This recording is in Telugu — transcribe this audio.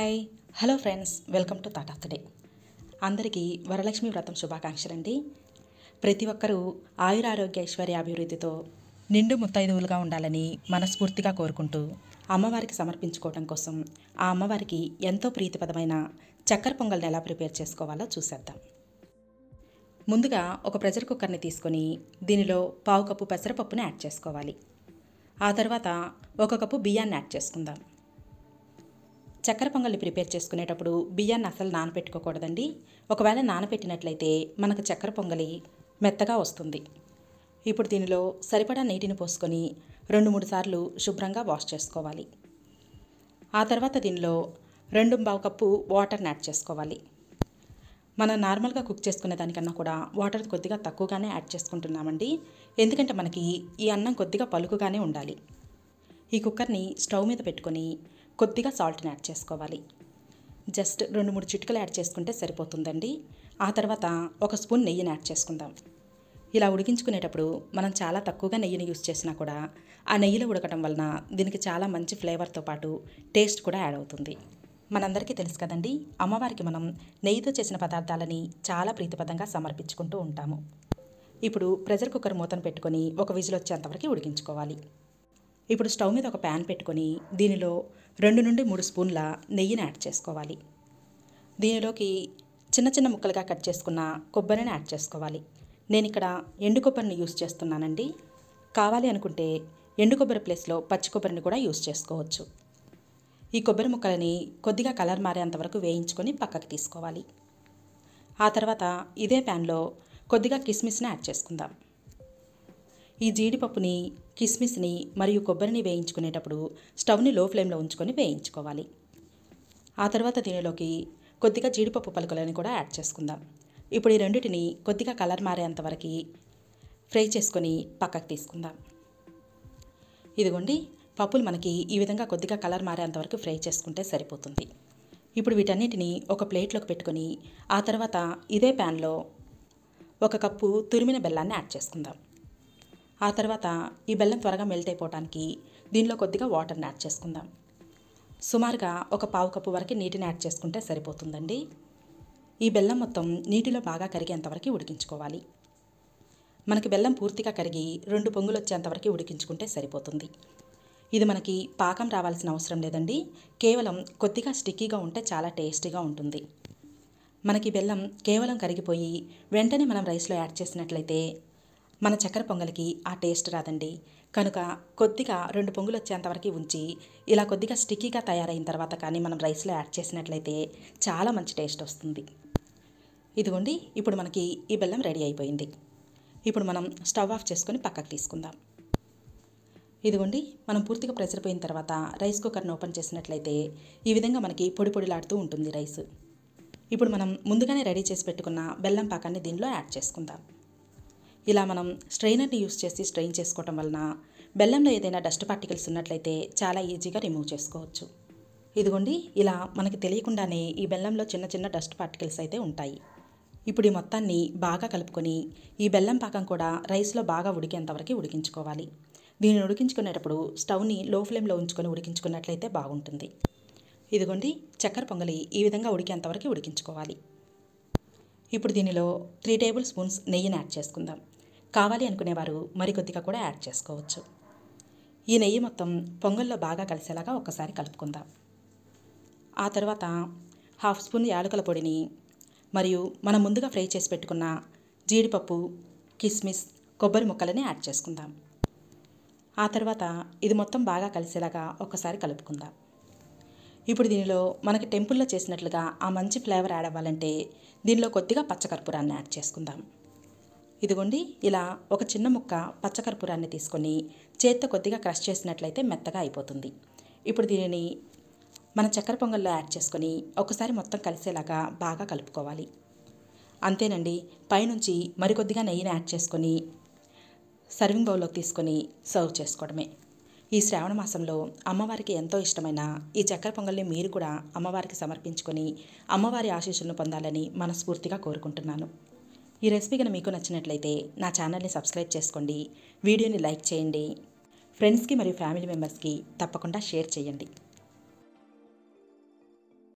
hi hello friends welcome to thought of the day అందరికీ వరలక్ష్మి వ్రతం శుభాకాంక్షలండి ప్రతి ఒక్కరూ ఆయురారోగ్య ఐశ్వర్య అభివృద్ధితో నిండు ముత్తైదువులుగా ఉండాలని మనస్ఫూర్తిగా కోరుకుంటూ అమ్మవారికి సమర్పించుకోవడం కోసం ఆ అమ్మవారికి ఎంతో ప్రీతిపదమైన చక్కెర పొంగల్ని ఎలా ప్రిపేర్ చేసుకోవాలో చూసేద్దాం ముందుగా ఒక ప్రెషర్ కుక్కర్ని తీసుకొని దీనిలో పావు కప్పు పెసరపప్పుని యాడ్ చేసుకోవాలి ఆ తర్వాత ఒక కప్పు బియ్యాన్ని యాడ్ చేసుకుందాం చక్కెర పొంగల్ని ప్రిపేర్ చేసుకునేటప్పుడు బియ్యాన్ని అసలు నానపెట్టుకోకూడదండి ఒకవేళ నానపెట్టినట్లయితే మనకు చక్కెర పొంగలి మెత్తగా వస్తుంది ఇప్పుడు దీనిలో సరిపడా నీటిని పోసుకొని రెండు మూడు సార్లు శుభ్రంగా వాష్ చేసుకోవాలి ఆ తర్వాత దీనిలో రెండు పావు కప్పు వాటర్ని యాడ్ చేసుకోవాలి మనం నార్మల్గా కుక్ చేసుకునే దానికన్నా కూడా వాటర్ కొద్దిగా తక్కువగానే యాడ్ చేసుకుంటున్నామండి ఎందుకంటే మనకి ఈ అన్నం కొద్దిగా పలుకుగానే ఉండాలి ఈ కుక్కర్ని స్టవ్ మీద పెట్టుకొని కొద్దిగా సాల్ట్ని యాడ్ చేసుకోవాలి జస్ట్ రెండు మూడు చిటికలు యాడ్ చేసుకుంటే సరిపోతుందండి ఆ తర్వాత ఒక స్పూన్ నెయ్యిని యాడ్ చేసుకుందాం ఇలా ఉడికించుకునేటప్పుడు మనం చాలా తక్కువగా నెయ్యిని యూస్ చేసినా కూడా ఆ నెయ్యిలో ఉడకటం వలన దీనికి చాలా మంచి ఫ్లేవర్తో పాటు టేస్ట్ కూడా యాడ్ అవుతుంది మనందరికీ తెలుసు కదండి అమ్మవారికి మనం నెయ్యితో చేసిన పదార్థాలని చాలా ప్రీతిపదంగా సమర్పించుకుంటూ ఉంటాము ఇప్పుడు ప్రెషర్ కుక్కర్ మూతను పెట్టుకొని ఒక విజిల్ వచ్చేంతవరకు ఉడికించుకోవాలి ఇప్పుడు స్టవ్ మీద ఒక ప్యాన్ పెట్టుకొని దీనిలో రెండు నుండి మూడు స్పూన్ల నెయ్యిని యాడ్ చేసుకోవాలి దీనిలోకి చిన్న చిన్న ముక్కలుగా కట్ చేసుకున్న కొబ్బరిని యాడ్ చేసుకోవాలి నేను ఇక్కడ ఎండు కొబ్బరిని యూస్ చేస్తున్నానండి కావాలి అనుకుంటే ఎండు కొబ్బరి ప్లేస్లో పచ్చి కొబ్బరిని కూడా యూస్ చేసుకోవచ్చు ఈ కొబ్బరి ముక్కలని కొద్దిగా కలర్ మారేంత వరకు వేయించుకొని పక్కకు తీసుకోవాలి ఆ తర్వాత ఇదే ప్యాన్లో కొద్దిగా కిస్మిస్ని యాడ్ చేసుకుందాం ఈ జీడిపప్పుని కిస్మిస్ని మరియు కొబ్బరిని వేయించుకునేటప్పుడు స్టవ్ని లో ఫ్లేమ్లో ఉంచుకొని వేయించుకోవాలి ఆ తర్వాత దీనిలోకి కొద్దిగా జీడిపప్పు పలుకులని కూడా యాడ్ చేసుకుందాం ఇప్పుడు ఈ రెండింటిని కొద్దిగా కలర్ మారేంత వరకు ఫ్రై చేసుకొని పక్కకు తీసుకుందాం ఇదిగోండి పప్పులు మనకి ఈ విధంగా కొద్దిగా కలర్ మారేంత వరకు ఫ్రై చేసుకుంటే సరిపోతుంది ఇప్పుడు వీటన్నిటిని ఒక ప్లేట్లోకి పెట్టుకొని ఆ తర్వాత ఇదే ప్యాన్లో ఒక కప్పు తురిమిన బెల్లాన్ని యాడ్ చేసుకుందాం ఆ తర్వాత ఈ బెల్లం త్వరగా మెల్ట్ అయిపోవడానికి దీనిలో కొద్దిగా వాటర్ని యాడ్ చేసుకుందాం సుమారుగా ఒక పావు కప్పు వరకు నీటిని యాడ్ చేసుకుంటే సరిపోతుందండి ఈ బెల్లం మొత్తం నీటిలో బాగా కరిగేంతవరకు ఉడికించుకోవాలి మనకి బెల్లం పూర్తిగా కరిగి రెండు పొంగులు వచ్చేంతవరకు ఉడికించుకుంటే సరిపోతుంది ఇది మనకి పాకం రావాల్సిన అవసరం లేదండి కేవలం కొద్దిగా స్టిక్కీగా ఉంటే చాలా టేస్టీగా ఉంటుంది మనకి బెల్లం కేవలం కరిగిపోయి వెంటనే మనం రైస్లో యాడ్ చేసినట్లయితే మన చక్కెర పొంగలికి ఆ టేస్ట్ రాదండి కనుక కొద్దిగా రెండు పొంగులు వచ్చేంతవరకు ఉంచి ఇలా కొద్దిగా స్టిక్కీగా తయారైన తర్వాత కానీ మనం రైస్లో యాడ్ చేసినట్లయితే చాలా మంచి టేస్ట్ వస్తుంది ఇదిగోండి ఇప్పుడు మనకి ఈ బెల్లం రెడీ అయిపోయింది ఇప్పుడు మనం స్టవ్ ఆఫ్ చేసుకొని పక్కకు తీసుకుందాం ఇదిగోండి మనం పూర్తిగా ప్రెషర్ పోయిన తర్వాత రైస్ కుక్కర్ని ఓపెన్ చేసినట్లయితే ఈ విధంగా మనకి పొడి పొడిలాడుతూ ఉంటుంది రైస్ ఇప్పుడు మనం ముందుగానే రెడీ చేసి పెట్టుకున్న బెల్లం పాకాన్ని దీనిలో యాడ్ చేసుకుందాం ఇలా మనం స్ట్రైనర్ని యూస్ చేసి స్ట్రెయిన్ చేసుకోవటం వలన బెల్లంలో ఏదైనా డస్ట్ పార్టికల్స్ ఉన్నట్లయితే చాలా ఈజీగా రిమూవ్ చేసుకోవచ్చు ఇదిగోండి ఇలా మనకి తెలియకుండానే ఈ బెల్లంలో చిన్న చిన్న డస్ట్ పార్టికల్స్ అయితే ఉంటాయి ఇప్పుడు ఈ మొత్తాన్ని బాగా కలుపుకొని ఈ బెల్లం పాకం కూడా రైస్లో బాగా ఉడికేంతవరకు ఉడికించుకోవాలి దీనిని ఉడికించుకునేటప్పుడు స్టవ్ని లో ఫ్లేమ్లో ఉంచుకొని ఉడికించుకున్నట్లయితే బాగుంటుంది ఇదిగోండి చక్కెర పొంగలి ఈ విధంగా ఉడికేంతవరకు ఉడికించుకోవాలి ఇప్పుడు దీనిలో త్రీ టేబుల్ స్పూన్స్ నెయ్యిని యాడ్ చేసుకుందాం కావాలి అనుకునేవారు మరికొద్దిగా కూడా యాడ్ చేసుకోవచ్చు ఈ నెయ్యి మొత్తం పొంగల్లో బాగా కలిసేలాగా ఒక్కసారి కలుపుకుందాం ఆ తర్వాత హాఫ్ స్పూన్ యాలకుల పొడిని మరియు మనం ముందుగా ఫ్రై చేసి పెట్టుకున్న జీడిపప్పు కిస్మిస్ కొబ్బరి ముక్కలని యాడ్ చేసుకుందాం ఆ తర్వాత ఇది మొత్తం బాగా కలిసేలాగా ఒక్కసారి కలుపుకుందాం ఇప్పుడు దీనిలో మనకి టెంపుల్లో చేసినట్లుగా ఆ మంచి ఫ్లేవర్ యాడ్ అవ్వాలంటే దీనిలో కొద్దిగా పచ్చకర్పూరాన్ని యాడ్ చేసుకుందాం ఇదిగోండి ఇలా ఒక చిన్న ముక్క పచ్చకర్పూరాన్ని తీసుకొని చేత్తో కొద్దిగా క్రష్ చేసినట్లయితే మెత్తగా అయిపోతుంది ఇప్పుడు దీనిని మన చక్కెర పొంగల్లో యాడ్ చేసుకొని ఒకసారి మొత్తం కలిసేలాగా బాగా కలుపుకోవాలి అంతేనండి పైనుంచి మరికొద్దిగా నెయ్యిని యాడ్ చేసుకొని సర్వింగ్ బౌల్లోకి తీసుకొని సర్వ్ చేసుకోవడమే ఈ శ్రావణ మాసంలో అమ్మవారికి ఎంతో ఇష్టమైన ఈ చక్కెర పొంగల్ని మీరు కూడా అమ్మవారికి సమర్పించుకొని అమ్మవారి ఆశీస్సులను పొందాలని మనస్ఫూర్తిగా కోరుకుంటున్నాను ఈ రెసిపీ కనుక మీకు నచ్చినట్లయితే నా ఛానల్ని సబ్స్క్రైబ్ చేసుకోండి వీడియోని లైక్ చేయండి ఫ్రెండ్స్కి మరియు ఫ్యామిలీ మెంబర్స్కి తప్పకుండా షేర్ చేయండి